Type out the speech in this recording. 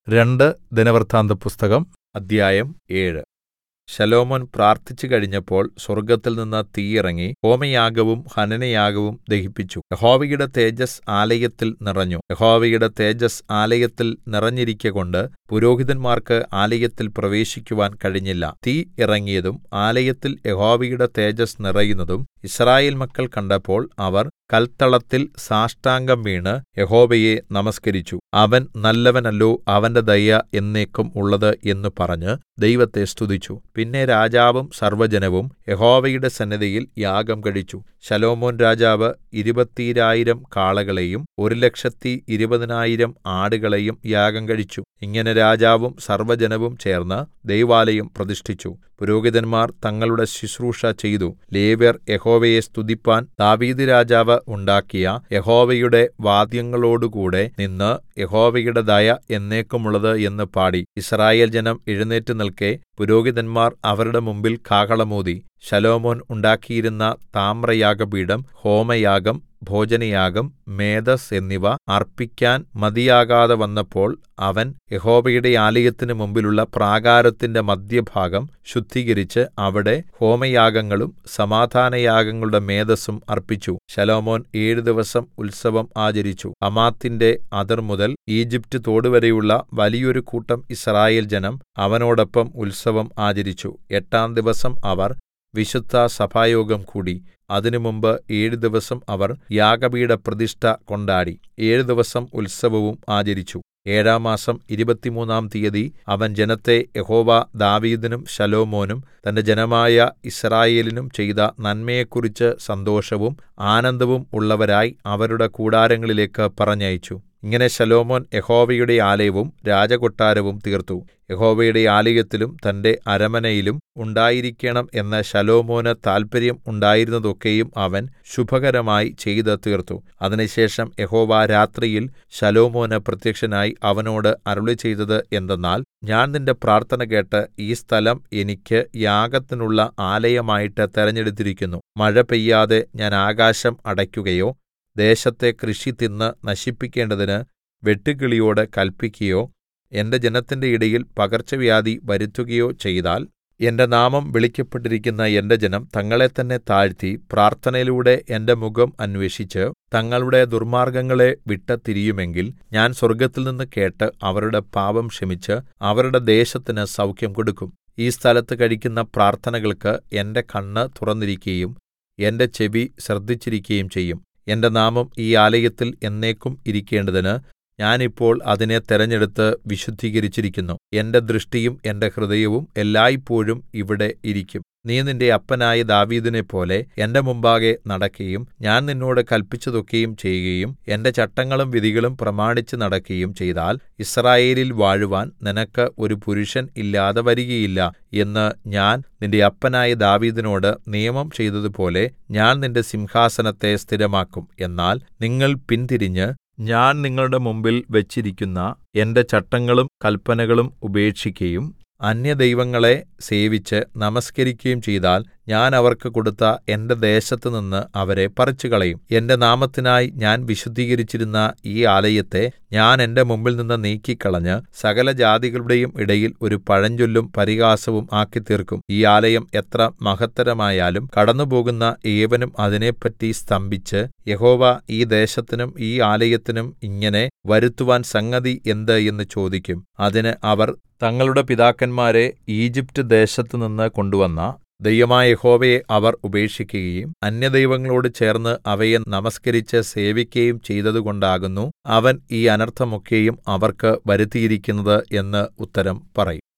രണ്ട് ദിനവൃത്താന്തപുസ്തകം അദ്ധ്യായം ഏഴ് ശലോമോൻ പ്രാർത്ഥിച്ചു കഴിഞ്ഞപ്പോൾ സ്വർഗ്ഗത്തിൽനിന്ന് തീ ഇറങ്ങി ഹോമയാഗവും ഹനനയാഗവും ദഹിപ്പിച്ചു യഹോവയുടെ തേജസ്സ് ആലയത്തിൽ നിറഞ്ഞു യഹോവയുടെ തേജസ്സ് ആലയത്തിൽ നിറഞ്ഞിരിക്കകൊണ്ട് പുരോഹിതന്മാർക്ക് ആലയത്തിൽ പ്രവേശിക്കുവാൻ കഴിഞ്ഞില്ല തീ ഇറങ്ങിയതും ആലയത്തിൽ യഹോവയുടെ തേജസ്സ് നിറയുന്നതും യിസ്രായേൽ മക്കൾ കണ്ടപ്പോൾ അവർ കൽത്തളത്തിൽ സാഷ്ടാംഗം വീണ് യഹോവയെ നമസ്കരിച്ചു അവൻ നല്ലവനല്ലോ അവന്റെ ദയ എന്നേക്കും ഉള്ളത് എന്ന് പറഞ്ഞ് ദൈവത്തെ സ്തുതിച്ചു പിന്നെ രാജാവും സർവ്വജനവും യഹോവയുടെ സന്നിധിയിൽ യാഗം കഴിച്ചു ശലോമോൻ രാജാവ് ഇരുപത്തീരായിരം കാളകളെയും ഒരു ലക്ഷത്തി ഇരുപതിനായിരം ആടുകളെയും യാഗം കഴിച്ചു ഇങ്ങനെ രാജാവും സർവ്വജനവും ചേർന്ന് ദൈവാലയം പ്രതിഷ്ഠിച്ചു പുരോഹിതന്മാർ തങ്ങളുടെ ശുശ്രൂഷ ചെയ്തു ലേവ്യർ യഹോവയെ സ്തുതിപ്പാൻ ദാവീദ് രാജാവ് ഉണ്ടാക്കിയ യഹോവയുടെ വാദ്യങ്ങളോടുകൂടെ നിന്ന് യഹോവയുടെ ദയ എന്നേക്കുമുള്ളത് എന്ന് പാടി യിസ്രായേൽ ജനം എഴുന്നേറ്റ് നിൽക്കെ പുരോഹിതന്മാർ അവരുടെ മുമ്പിൽ കാഹളമൂതി ശലോമോൻ ഉണ്ടാക്കിയിരുന്ന താമ്രയാഗപീഠം ഹോമയാഗം ഭോജനയാഗം മേദസ്സ് എന്നിവ അർപ്പിക്കാൻ മതിയാകാതെ വന്നപ്പോൾ അവൻ യഹോവയുടെ ആലയത്തിന് മുമ്പിലുള്ള പ്രാകാരത്തിന്റെ മദ്ധ്യഭാഗം ശുദ്ധീകരിച്ച് അവിടെ ഹോമയാഗങ്ങളും സമാധാനയാഗങ്ങളുടെ മേദസ്സും അർപ്പിച്ചു ശലോമോൻ ഏഴു ദിവസം ഉത്സവം ആചരിച്ചു ഹമാത്തിന്റെ അതിർമുതൽ ഈജിപ്റ്റ് തോടുവരെയുള്ള വലിയൊരു കൂട്ടം യിസ്രായേൽ ജനം അവനോടൊപ്പം ഉത്സവം ആചരിച്ചു എട്ടാം ദിവസം അവർ വിശുദ്ധ സഭായോഗം കൂടി അതിനു മുമ്പ് ഏഴു ദിവസം അവർ യാഗപീഠപ്രതിഷ്ഠ കൊണ്ടാടി ഏഴു ദിവസം ഉത്സവവും ആചരിച്ചു ഏഴാം മാസം ഇരുപത്തിമൂന്നാം തീയതി അവൻ ജനത്തെ യഹോവ ദാവീദിനും ശലോമോനും തന്റെ ജനമായ യിസ്രായേലിനും ചെയ്ത നന്മയെക്കുറിച്ച് സന്തോഷവും ആനന്ദവും ഉള്ളവരായി അവരുടെ കൂടാരങ്ങളിലേക്ക് പറഞ്ഞയച്ചു ഇങ്ങനെ ശലോമോൻ യഹോവയുടെ ആലയവും രാജകൊട്ടാരവും തീർത്തു യഹോവയുടെ ആലയത്തിലും തന്റെ അരമനയിലും ഉണ്ടായിരിക്കണം എന്ന് ശലോമോന് താല്പര്യം ഉണ്ടായിരുന്നതൊക്കെയും അവൻ ശുഭകരമായി ചെയ്ത് തീർത്തു അതിനുശേഷം യഹോവ രാത്രിയിൽ ശലോമോന് പ്രത്യക്ഷനായി അവനോട് അരുളിച്ചെയ്തത് എന്തെന്നാൽ ഞാൻ നിന്റെ പ്രാർത്ഥന കേട്ട് ഈ സ്ഥലം എനിക്ക് യാഗത്തിനുള്ള ആലയമായിട്ട് തെരഞ്ഞെടുത്തിരിക്കുന്നു മഴ പെയ്യാതെ ഞാൻ ആകാശം അടയ്ക്കുകയോ ദേശത്തെ കൃഷി തിന്ന് നശിപ്പിക്കേണ്ടതിന് വെട്ടുക്കിളിയോട് കല്പിക്കുകയോ എന്റെ ജനത്തിന്റെ ഇടയിൽ പകർച്ചവ്യാധി വരുത്തുകയോ ചെയ്താൽ എന്റെ നാമം വിളിക്കപ്പെട്ടിരിക്കുന്ന എന്റെ ജനം തങ്ങളെത്തന്നെ താഴ്ത്തി പ്രാർത്ഥനയിലൂടെ എന്റെ മുഖം അന്വേഷിച്ച് തങ്ങളുടെ ദുർമാർഗ്ഗങ്ങളെ വിട്ട് തിരിയുമെങ്കിൽ ഞാൻ സ്വർഗ്ഗത്തിൽനിന്ന് കേട്ട് അവരുടെ പാപം ക്ഷമിച്ച് അവരുടെ ദേശത്തിന് സൗഖ്യം കൊടുക്കും ഈ സ്ഥലത്ത് കഴിക്കുന്ന പ്രാർത്ഥനകൾക്ക് എന്റെ കണ്ണ് തുറന്നിരിക്കുകയും എന്റെ ചെവി ശ്രദ്ധിച്ചിരിക്കുകയും ചെയ്യും എന്റെ നാമം ഈ ആലയത്തിൽ എന്നേക്കും ഇരിക്കേണ്ടതിന് ഞാൻ ഇപ്പോൾ അതിനെ തെരഞ്ഞെടുത്ത് വിശുദ്ധീകരിച്ചിരിക്കുന്നു എന്റെ ദൃഷ്ടിയും എന്റെ ഹൃദയവും എല്ലായ്പോഴും ഇവിടെ ഇരിക്കും നീ നിന്റെ അപ്പനായ ദാവീദിനെപ്പോലെ എന്റെ മുമ്പാകെ നടക്കയും ഞാൻ നിന്നോട് കല്പിച്ചതൊക്കെയും ചെയ്യുകയും എന്റെ ചട്ടങ്ങളും വിധികളും പ്രമാണിച്ച് നടക്കയും ചെയ്താൽ യിസ്രായേലിൽ വാഴുവാൻ നിനക്ക് ഒരു പുരുഷൻ ഇല്ലാതെ വരികയില്ല എന്ന് ഞാൻ നിന്റെ അപ്പനായ ദാവീദിനോട് നിയമം ചെയ്തതുപോലെ ഞാൻ നിന്റെ സിംഹാസനത്തെ സ്ഥിരമാക്കും എന്നാൽ നിങ്ങൾ പിന്തിരിഞ്ഞ് ഞാൻ നിങ്ങളുടെ മുമ്പിൽ വെച്ചിരിക്കുന്ന എന്റെ ചട്ടങ്ങളും കല്പനകളും ഉപേക്ഷിക്കയും അന്യദൈവങ്ങളെ സേവിച്ച് നമസ്കരിക്കുകയും ചെയ്താൽ ഞാൻ അവർക്ക് കൊടുത്ത എന്റെ ദേശത്തുനിന്ന് അവരെ പറിച്ചുകളയും എന്റെ നാമത്തിനായി ഞാൻ വിശുദ്ധീകരിച്ചിരുന്ന ഈ ആലയത്തെ ഞാൻ എന്റെ മുമ്പിൽ നിന്ന് നീക്കിക്കളഞ്ഞ് സകല ജാതികളുടെയും ഇടയിൽ ഒരു പഴഞ്ചൊല്ലും പരിഹാസവും ആക്കിത്തീർക്കും ഈ ആലയം എത്ര മഹത്തരമായാലും കടന്നുപോകുന്ന ഏവനും അതിനെപ്പറ്റി സ്തംഭിച്ച് യഹോവ ഈ ദേശത്തിനും ഈ ആലയത്തിനും ഇങ്ങനെ വരുത്തുവാൻ സംഗതി എന്ത് എന്ന് ചോദിക്കും അതിന് അവർ തങ്ങളുടെ പിതാക്കന്മാരെ ഈജിപ്റ്റ് ദേശത്തുനിന്ന് കൊണ്ടുവന്ന ദൈവമായ യഹോവയെ അവർ ഉപേക്ഷിക്കുകയും അന്യദൈവങ്ങളോട് ചേർന്ന് അവയെ നമസ്കരിച്ച് സേവിക്കുകയും ചെയ്തതുകൊണ്ടാകുന്നു അവൻ ഈ അനർത്ഥമൊക്കെയും അവർക്ക് വരുത്തിയിരിക്കുന്നത് എന്ന് ഉത്തരം പറയും